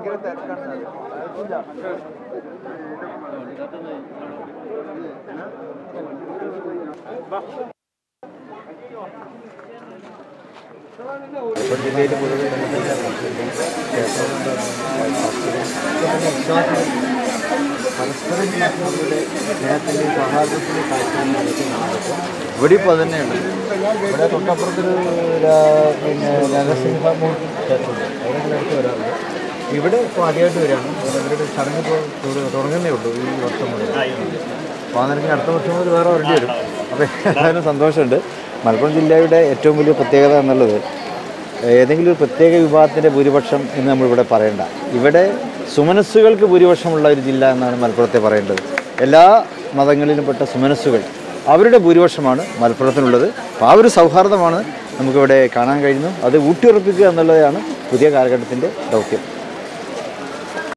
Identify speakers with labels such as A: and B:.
A: ഭയങ്കര തിരക്കാണ്
B: ഇപ്പോൾ ജില്ലയിൽ പൊതുവെ പരസ്പരം നമ്മുടെ സ്നേഹത്തിൻ്റെയും സൗഹാർദ്ദത്തിൻ്റെയും കാഴ്ചകൾ ഇവിടെ ഇപ്പോൾ തന്നെയുണ്ട് ഇവിടെ തൊട്ടപ്പുറത്തൊരു രാ- പിന്നെ നരസിംഹമൂർത്തി ക്ഷേത്രമുണ്ട് അവിടെ കൂടെ അടുത്ത് വരാറുണ്ട് ഇവിടെ ഇപ്പോൾ ആദ്യമായിട്ട് വരികയാണ് അവരുടെ ചടങ്ങ് ഇപ്പോൾ തുട- തുടങ്ങുന്നേ ഉള്ളൂ ഈ വർഷം മുതൽ അപ്പോൾ അന്നേരം അടുത്ത വർഷം മുതൽ വേറെ വരേണ്ടി വരും അപ്പോൾ ഏതായാലും സന്തോഷമുണ്ട് മലപ്പുറം ജില്ലയുടെ ഏറ്റവും വലിയ പ്രത്യേകത എന്നുള്ളത് ഏതെങ്കിലും ഒരു പ്രത്യേക വിഭാഗത്തിൻ്റെ ഭൂരിപക്ഷം എന്ന് നമ്മളിവിടെ പറയണ്ട ഇവിടെ സുമനസ്സുകൾക്ക് ഭൂരിപക്ഷമുള്ള ഒരു ജില്ല എന്നാണ് മലപ്പുറത്തെ പറയേണ്ടത് എല്ലാ മതങ്ങളിലും പെട്ട സുമനസ്സുകൾ അവരുടെ ഭൂരിപക്ഷമാണ് മലപ്പുറത്തിനുള്ളത് അപ്പോൾ ആ ഒരു സൗഹാർദ്ദമാണ് നമുക്കിവിടെ കാണാൻ കഴിയുന്നു അത് ഊട്ടിയുറപ്പിക്കുക എന്നുള്ളതാണ് പുതിയ കാലഘട്ടത്തിൻ്റെ ദൗത്യം